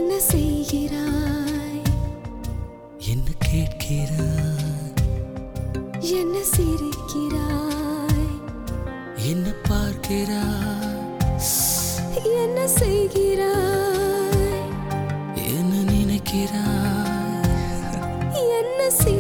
என்ன செய்கிறாய் என்ன கேட்கிறாய் என்ன சிரிக்கிறாய் என்ன பார்க்கிறாய் என்ன செய்கிறாய் என்ன நினைக்கிறாய் என்ன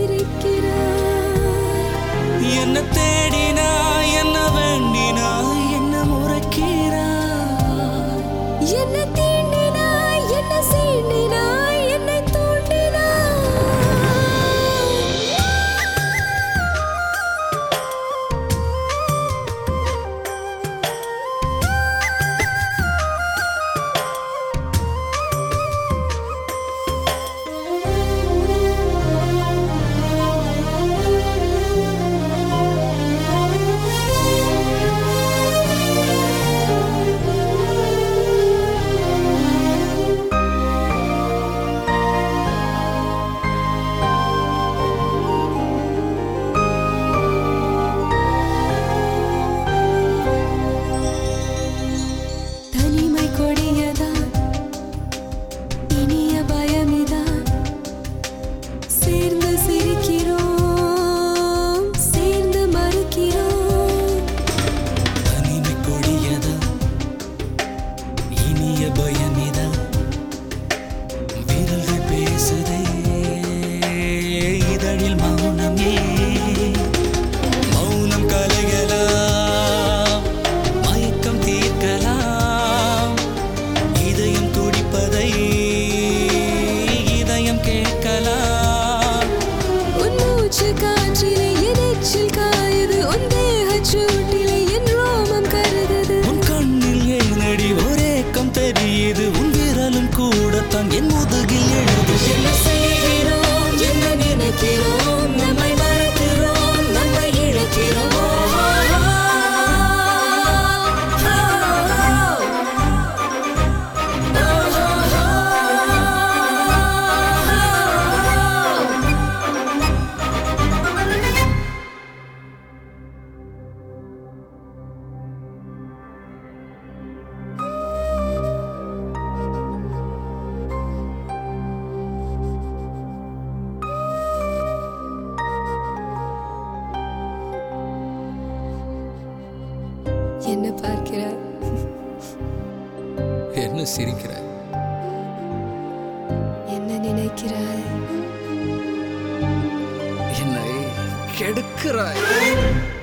சிரிக்கிறாய் என்ன தேடினாய் என்ன வேண்டினாய் என்ன முறைக்கிறாய் என்ன தீண்டினாய் என்ன சீண்டினாய் என்னை தூண்டினாய் தனிமை கொடியதான் இனிய பயமிதான் சேர்ந்து சிரிக்கிறோம் சேர்ந்து மறுக்கிறோம் தனிமை கொடியதா இனிய பயமிதா விரல்கள் பேசுதே இதழில் மௌனமே மௌனம் கலையலாம் மயக்கம் தீர்க்கலாம் இதயம் துடிப்பதை இதயம் கேட்கலாம் உன் மூச்சு காற்றிலே என் எச்சில் காயுது உன் தேகச் சூட்டிலே என் ரோமம் கருகுது உன் கண்ணில் ஏனடி ஒரேக்கம் தெரியுது உன் விரலும் கூடத்தான் என் முதுகில் எழுது என்ன செய்கிறோம் என்ன நினைக்கிறோம் நம்மை மறக்கிறோம் நம்மை இழக்கிறோம் என்ன பார்க்கிறாய் என்ன சிரிக்கிற என்ன நினைக்கிறாய் என்னை கெடுக்கிறாய்